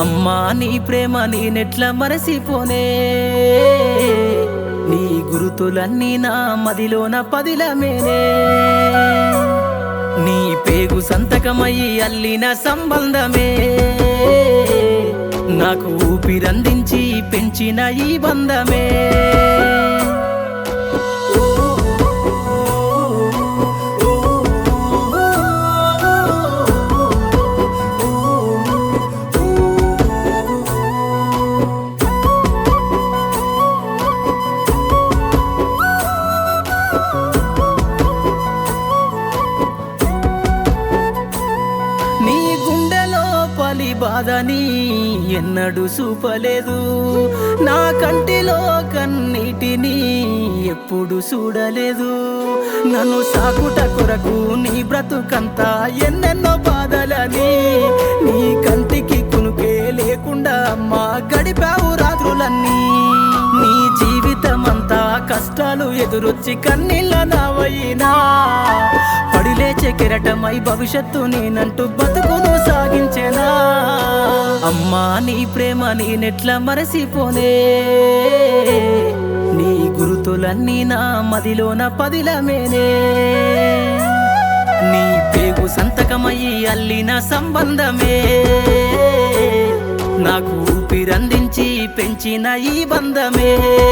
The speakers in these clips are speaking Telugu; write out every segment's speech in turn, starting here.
అమ్మా నీ ప్రేమ నేనెట్లా మరసిపోనే నీ గురుతులన్నీ నా మదిలోన పదిలమేనే నీ పేగు సంతకమయ్యి అల్లిన సంబంధమే నాకు ఊపిరందించి పెంచిన ఈ బంధమే నీ గుండెలో పలి బాధని ఎన్నడూ చూపలేదు నా కంటిలో కన్నీటిని ఎప్పుడు చూడలేదు నన్ను సాకుట కొరకు నీ బ్రతుకంతా ఎన్నెన్నో బాధలని నీ కంటికి కునుకే లేకుండా అమ్మా గడిపావు రాత్రులన్నీ నీ జీవితమంతా కష్టాలు ఎదురొచ్చి కన్నీళ్ళ నావయినా పడిలేచే కెరటమై భవిష్యత్తు నేనంటూ బతుకును సాగించేనా అమ్మా నీ ప్రేమ నేనెట్లా మరసిపోనే నీ గురుతులన్నీ నా మదిలోన పదిలమేనే నీ పేగు సంతకమయ్యి అల్లిన సంబంధమే నాకు ఊపిరందించి పెంచిన ఈ బంధమే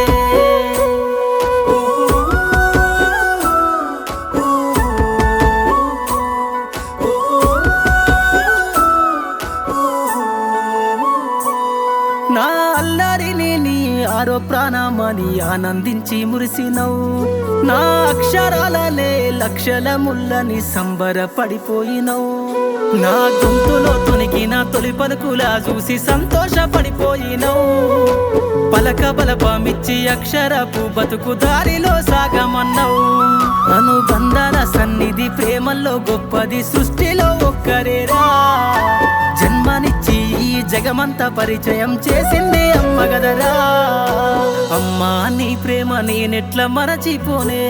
నా అల్లరిని నీ ఆరో ప్రాణమని ఆనందించి మురిసినవు నా అక్షరాలనే లక్షల ముల్లని సంబరపడిపోయినవు నా గొంతులో తొనికిన తొలి పలుకులా చూసి సంతోషపడిపోయినవు పలక బలపమిచ్చి అక్షరపు బతుకు దారిలో సాగమన్నావు అనుబంధాల సన్నిధి ప్రేమల్లో గొప్పది సృష్టిలో ఒక్కరేరా జన్మనిచ్చి ఈ జగమంతా పరిచయం చేసింది అమ్మ గదరా అమ్మా నీ ప్రేమ నేనెట్లా మరచిపోనే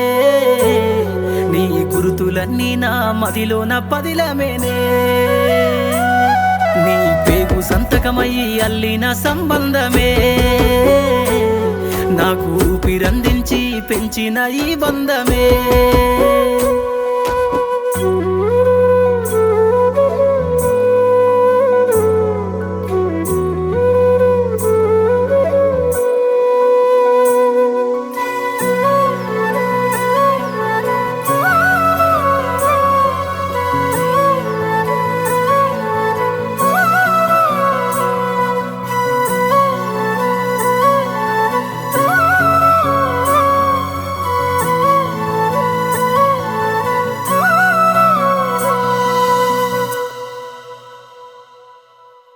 నీ గురుతులన్నీ నా మదిలోన పదిలమేనే నీ పేగు సంతకమయ్యి అల్లిన సంబంధమే నాకు ఊపిరందించి పెంచిన ఈ బంధమే